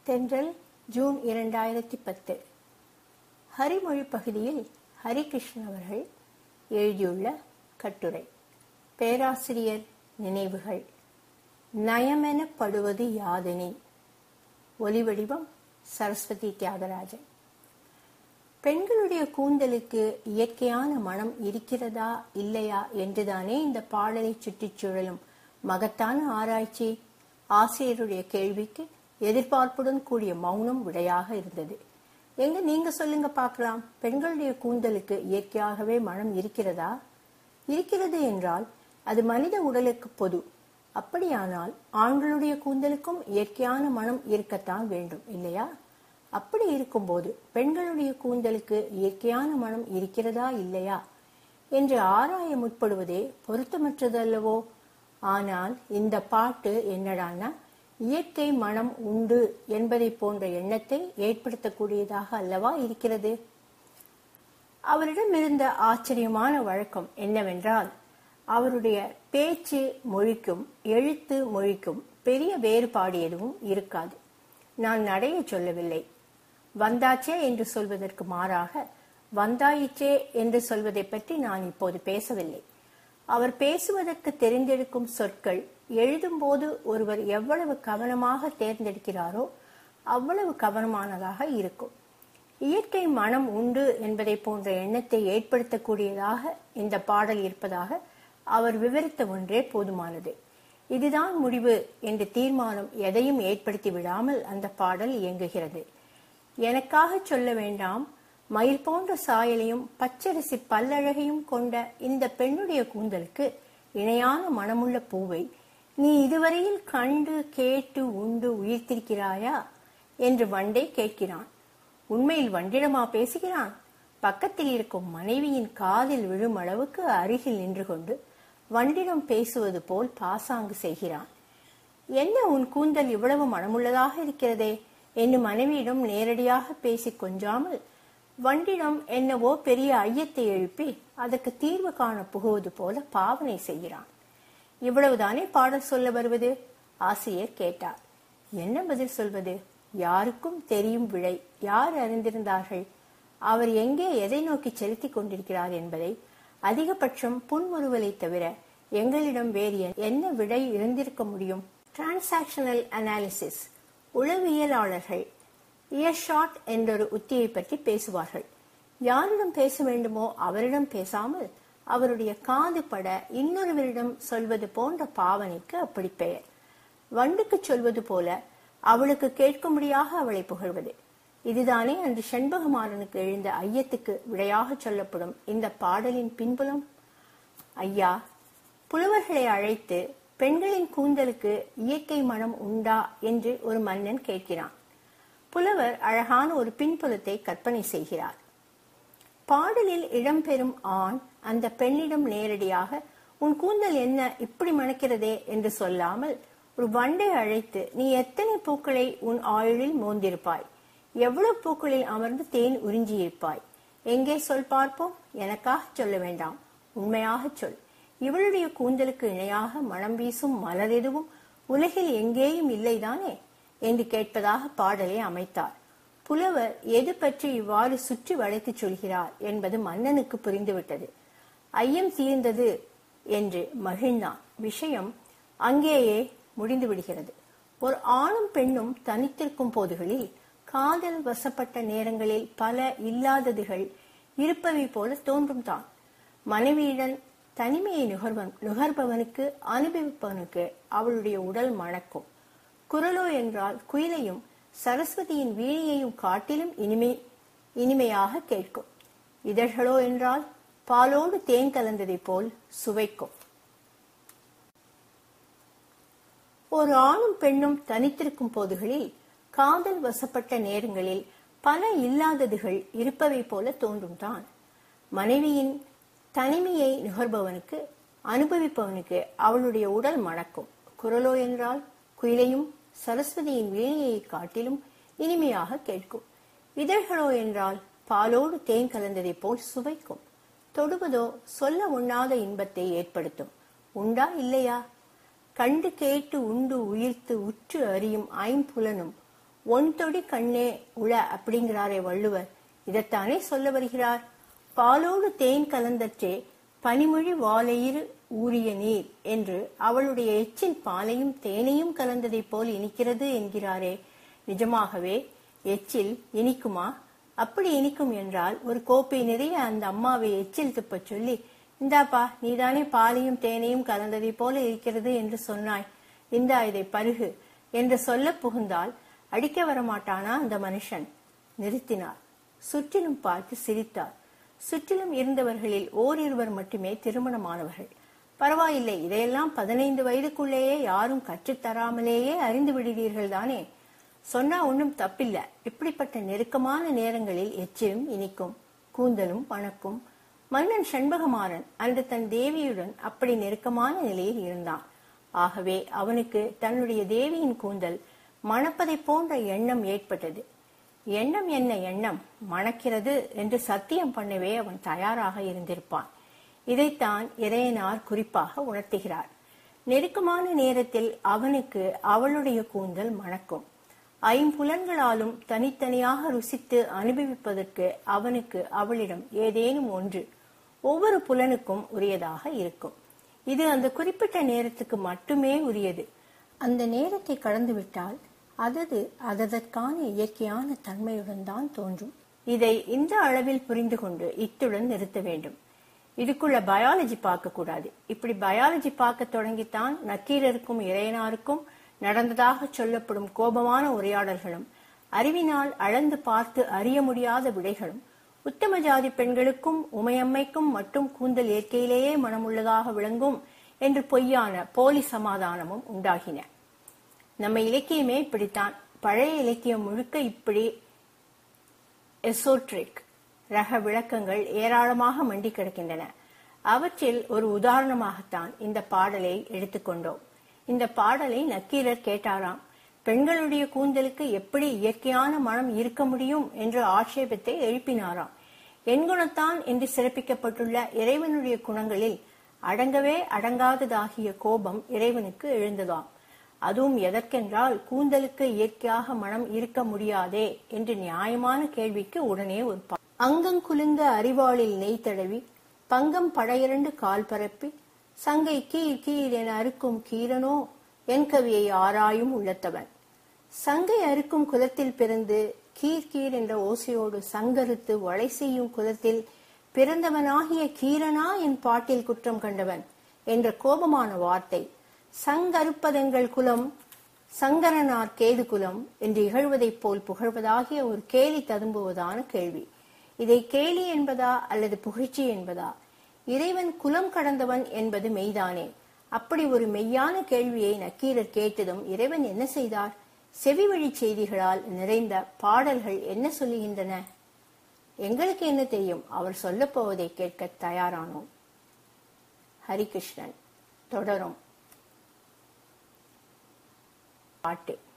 தென்றல் ஜூன் இரண்டாயிரத்தி பத்து ஹரிமொழி பகுதியில் ஹரிகிருஷ்ணன் அவர்கள் எழுதியுள்ள கட்டுரை பேராசிரியர் நினைவுகள் நயமெனப்படுவது யாதெனின் ஒலிவடிவம் சரஸ்வதி தியாகராஜன் பெண்களுடைய கூந்தலுக்கு இயற்கையான மனம் இருக்கிறதா இல்லையா என்றுதானே இந்த பாடலை சுற்றிச் சுழலும் மகத்தான ஆராய்ச்சி ஆசிரியருடைய கேள்விக்கு எதிர்பார்ப்புடன் கூடிய மௌனம் விடையாக இருந்தது எங்க நீங்க சொல்லுங்க பார்க்கலாம் பெண்களுடைய கூந்தலுக்கு இயற்கையாகவே மனம் இருக்கிறதா இருக்கிறது என்றால் அது மனித உடலுக்கு பொது அப்படியானால் ஆண்களுடைய கூந்தலுக்கும் இயற்கையான மனம் இருக்கத்தான் வேண்டும் இல்லையா அப்படி இருக்கும்போது பெண்களுடைய கூந்தலுக்கு இயற்கையான மனம் இருக்கிறதா இல்லையா என்று ஆராய முற்படுவதே பொருத்தமற்றது அல்லவோ ஆனால் இந்த பாட்டு என்னடானா இயற்கை மனம் உண்டு என்பதை போன்ற எண்ணத்தை ஏற்படுத்தக்கூடியதாக அல்லவா இருக்கிறது அவரிடம் இருந்த ஆச்சரியமான வழக்கம் என்னவென்றால் அவருடைய பேச்சு மொழிக்கும் எழுத்து மொழிக்கும் பெரிய வேறுபாடு எதுவும் இருக்காது நான் நடைய சொல்லவில்லை வந்தாச்சே என்று சொல்வதற்கு மாறாக வந்தாயிற்றே என்று சொல்வதை பற்றி நான் இப்போது பேசவில்லை அவர் பேசுவதற்கு தெரிந்தெடுக்கும் சொற்கள் எழுதும்போது ஒருவர் எவ்வளவு கவனமாக தேர்ந்தெடுக்கிறாரோ அவ்வளவு கவனமானதாக இருக்கும் இயற்கை மனம் உண்டு என்பதை போன்ற எண்ணத்தை ஏற்படுத்தக்கூடியதாக இந்த பாடல் இருப்பதாக அவர் விவரித்த ஒன்றே போதுமானது இதுதான் முடிவு என்ற தீர்மானம் எதையும் ஏற்படுத்தி விடாமல் அந்த பாடல் இயங்குகிறது எனக்காக சொல்ல வேண்டாம் மயில் போன்ற சாயலையும் பச்சரிசி பல்லழகையும் கொண்ட இந்த பெண்ணுடைய கூந்தலுக்கு இணையான மனமுள்ள பூவை நீ இதுவரையில் கண்டு கேட்டு உண்டு உயிர்த்திருக்கிறாயா என்று வண்டை கேட்கிறான் உண்மையில் வண்டிடமா பேசுகிறான் பக்கத்தில் இருக்கும் மனைவியின் காதில் விழும் அளவுக்கு அருகில் நின்று கொண்டு வண்டிடம் பேசுவது போல் பாசாங்கு செய்கிறான் என்ன உன் கூந்தல் இவ்வளவு மனமுள்ளதாக இருக்கிறதே என்று மனைவியிடம் நேரடியாக பேசி கொஞ்சாமல் வண்டிடம் என்னவோ பெரிய ஐயத்தை எழுப்பி அதற்கு தீர்வு காண புகுவது போல பாவனை செய்கிறான் இவ்வளவுதானே பாடல் சொல்ல வருவது ஆசிரியர் கேட்டார் என்ன பதில் சொல்வது யாருக்கும் தெரியும் விடை யார் அறிந்திருந்தார்கள் அவர் எங்கே எதை நோக்கி செலுத்திக் கொண்டிருக்கிறார் என்பதை அதிகபட்சம் புன்முறுவலை தவிர எங்களிடம் வேறு என்ன விடை இருந்திருக்க முடியும் டிரான்சாக்ஷனல் அனாலிசிஸ் உளவியலாளர்கள் இயர் ஷாட் என்றொரு உத்தியை பற்றி பேசுவார்கள் யாரிடம் பேச வேண்டுமோ அவரிடம் பேசாமல் அவருடைய காது பட இன்னொருவரிடம் சொல்வது போன்ற பாவனைக்கு அப்படி பெயர் வண்டுக்கு சொல்வது போல அவளுக்கு கேட்கும்படியாக அவளை புகழ்வது இதுதானே அன்று செண்பகமாறனுக்கு எழுந்த ஐயத்துக்கு விடையாக சொல்லப்படும் இந்த பாடலின் பின்புலம் ஐயா புலவர்களை அழைத்து பெண்களின் கூந்தலுக்கு இயற்கை மனம் உண்டா என்று ஒரு மன்னன் கேட்கிறான் புலவர் அழகான ஒரு பின்புலத்தை கற்பனை செய்கிறார் பாடலில் இடம்பெறும் ஆண் அந்த பெண்ணிடம் நேரடியாக உன் கூந்தல் என்ன இப்படி மணக்கிறதே என்று சொல்லாமல் ஒரு வண்டை அழைத்து நீ எத்தனை பூக்களை உன் ஆயுளில் மோந்திருப்பாய் எவ்வளவு பூக்களில் அமர்ந்து தேன் உறிஞ்சியிருப்பாய் எங்கே சொல் பார்ப்போம் எனக்காக சொல்ல வேண்டாம் உண்மையாக சொல் இவளுடைய கூந்தலுக்கு இணையாக மனம் வீசும் மலர் எதுவும் உலகில் எங்கேயும் இல்லைதானே என்று கேட்பதாக பாடலை அமைத்தார் புலவர் எது பற்றி இவ்வாறு சுற்றி வளைத்து சொல்கிறார் என்பது மன்னனுக்கு புரிந்துவிட்டது ஐயம் தீர்ந்தது என்று மகிழ்ந்தான் விஷயம் அங்கேயே முடிந்து விடுகிறது ஒரு ஆணும் பெண்ணும் தனித்திருக்கும் போதுகளில் காதல் வசப்பட்ட நேரங்களில் பல இல்லாததுகள் இருப்பவை போல தோன்றும் தான் மனைவியுடன் தனிமையை நுகர்வன் நுகர்பவனுக்கு அனுபவிப்பவனுக்கு அவளுடைய உடல் மணக்கும் குரலோ என்றால் குயிலையும் சரஸ்வதியின் வீணையையும் காட்டிலும் இனிமை இனிமையாக கேட்கும் இதழ்களோ என்றால் பாலோடு தேன் கலந்ததை போல் சுவைக்கும் ஒரு ஆணும் பெண்ணும் தனித்திருக்கும் போதுகளில் காதல் வசப்பட்ட நேரங்களில் பல இல்லாததுகள் இருப்பவை போல தோன்றும் தான் மனைவியின் தனிமையை நுகர்பவனுக்கு அனுபவிப்பவனுக்கு அவளுடைய உடல் மணக்கும் குரலோ என்றால் குயிலையும் சரஸ்வதியின் வீணையை காட்டிலும் இனிமையாக கேட்கும் இதழ்களோ என்றால் பாலோடு தேன் கலந்ததை போல் சுவைக்கும் தொடுவதோ சொல்ல உண்ணாத இன்பத்தை ஏற்படுத்தும் உண்டா இல்லையா கண்டு கேட்டு உண்டு உயிர்த்து உற்று அறியும் ஐம்புலனும் ஒன்தொடி கண்ணே உள அப்படிங்கிறாரே வள்ளுவர் இதைத்தானே சொல்ல வருகிறார் பாலோடு தேன் கலந்தற்றே பனிமொழி வாழையிரு ஊறிய நீர் என்று அவளுடைய எச்சில் பாலையும் தேனையும் கலந்ததைப் போல் இனிக்கிறது என்கிறாரே நிஜமாகவே எச்சில் இனிக்குமா அப்படி இனிக்கும் என்றால் ஒரு கோப்பை நிறைய அந்த அம்மாவை எச்சில் துப்பச் சொல்லி இந்தாப்பா நீதானே பாலையும் தேனையும் கலந்ததை போல இருக்கிறது என்று சொன்னாய் இந்தா இதை பருகு என்று சொல்ல புகுந்தால் அடிக்க வரமாட்டானா அந்த மனுஷன் நிறுத்தினார் சுற்றிலும் பார்த்து சிரித்தார் சுற்றிலும் இருந்தவர்களில் ஓரிருவர் மட்டுமே திருமணமானவர்கள் பரவாயில்லை இதையெல்லாம் பதினைந்து வயதுக்குள்ளேயே யாரும் கற்றுத்தராமலேயே அறிந்து விடுவீர்கள் தானே சொன்னா ஒன்றும் தப்பில்ல இப்படிப்பட்ட நெருக்கமான நேரங்களில் எச்சிலும் இனிக்கும் கூந்தலும் வணக்கும் மன்னன் சண்பகமாறன் அன்று தன் தேவியுடன் அப்படி நெருக்கமான நிலையில் இருந்தான் ஆகவே அவனுக்கு தன்னுடைய தேவியின் கூந்தல் மணப்பதை போன்ற எண்ணம் ஏற்பட்டது எண்ணம் என்ன எண்ணம் மணக்கிறது என்று சத்தியம் பண்ணவே அவன் தயாராக இருந்திருப்பான் இதைத்தான் இறையனார் குறிப்பாக உணர்த்துகிறார் நெருக்கமான நேரத்தில் அவனுக்கு அவளுடைய கூந்தல் மணக்கும் ஐம்புலன்களாலும் தனித்தனியாக ருசித்து அனுபவிப்பதற்கு அவனுக்கு அவளிடம் ஏதேனும் ஒன்று ஒவ்வொரு புலனுக்கும் உரியதாக இருக்கும் இது அந்த குறிப்பிட்ட நேரத்துக்கு மட்டுமே உரியது அந்த நேரத்தை கடந்துவிட்டால் அதது அதற்கான இயற்கையான தன்மையுடன் தான் தோன்றும் இதை இந்த அளவில் புரிந்து கொண்டு இத்துடன் நிறுத்த வேண்டும் இதுக்குள்ள பயாலஜி பார்க்க கூடாது இப்படி பயாலஜி பார்க்க தொடங்கித்தான் நக்கீரருக்கும் இறையனாருக்கும் நடந்ததாக சொல்லப்படும் கோபமான உரையாடல்களும் அறிவினால் அளந்து பார்த்து அறிய முடியாத விடைகளும் உத்தம ஜாதி பெண்களுக்கும் உமையம்மைக்கும் மட்டும் கூந்தல் இயற்கையிலேயே மனமுள்ளதாக விளங்கும் என்று பொய்யான போலி சமாதானமும் உண்டாகின நம்ம இலக்கியமே இப்படித்தான் பழைய இலக்கியம் முழுக்க இப்படி எசோட்ரிக் ரக விளக்கங்கள் ஏராளமாக மண்டி கிடக்கின்றன அவற்றில் ஒரு உதாரணமாகத்தான் இந்த பாடலை எடுத்துக்கொண்டோம் இந்த பாடலை நக்கீரர் கேட்டாராம் பெண்களுடைய கூந்தலுக்கு எப்படி இயற்கையான மனம் இருக்க முடியும் என்ற ஆட்சேபத்தை எழுப்பினாராம் எண்குணத்தான் என்று சிறப்பிக்கப்பட்டுள்ள இறைவனுடைய குணங்களில் அடங்கவே அடங்காததாகிய கோபம் இறைவனுக்கு எழுந்ததாம் அதுவும் எதற்கென்றால் கூந்தலுக்கு இயற்கையாக மனம் இருக்க முடியாதே என்று நியாயமான கேள்விக்கு உடனே ஒரு அங்கங்குலுங்க அறிவாளில் நெய் தடவி பங்கம் படையிரண்டு கால் பரப்பி சங்கை கீழ் கீழ் என அறுக்கும் கீரனோ என் கவியை ஆராயும் உள்ளத்தவன் சங்கை அறுக்கும் குலத்தில் பிறந்து கீர் கீர் என்ற ஓசையோடு சங்கருத்து வளை செய்யும் குலத்தில் பிறந்தவனாகிய கீரனா என் பாட்டில் குற்றம் கண்டவன் என்ற கோபமான வார்த்தை சங்கருப்பதெங்கள் குலம் சங்கரனார் கேது குலம் என்று இகழ்வதைப் போல் புகழ்வதாகிய ஒரு கேலி ததும்புவதான கேள்வி இதை கேலி என்பதா அல்லது புகழ்ச்சி என்பதா இறைவன் குலம் கடந்தவன் என்பது மெய்தானே அப்படி ஒரு மெய்யான கேள்வியை நக்கீரர் கேட்டதும் இறைவன் என்ன செய்தார் செவி வழி செய்திகளால் நிறைந்த பாடல்கள் என்ன சொல்லுகின்றன எங்களுக்கு என்ன தெரியும் அவர் சொல்லப் போவதை கேட்க தயாரானோம் ஹரிகிருஷ்ணன் தொடரும் பாட்டு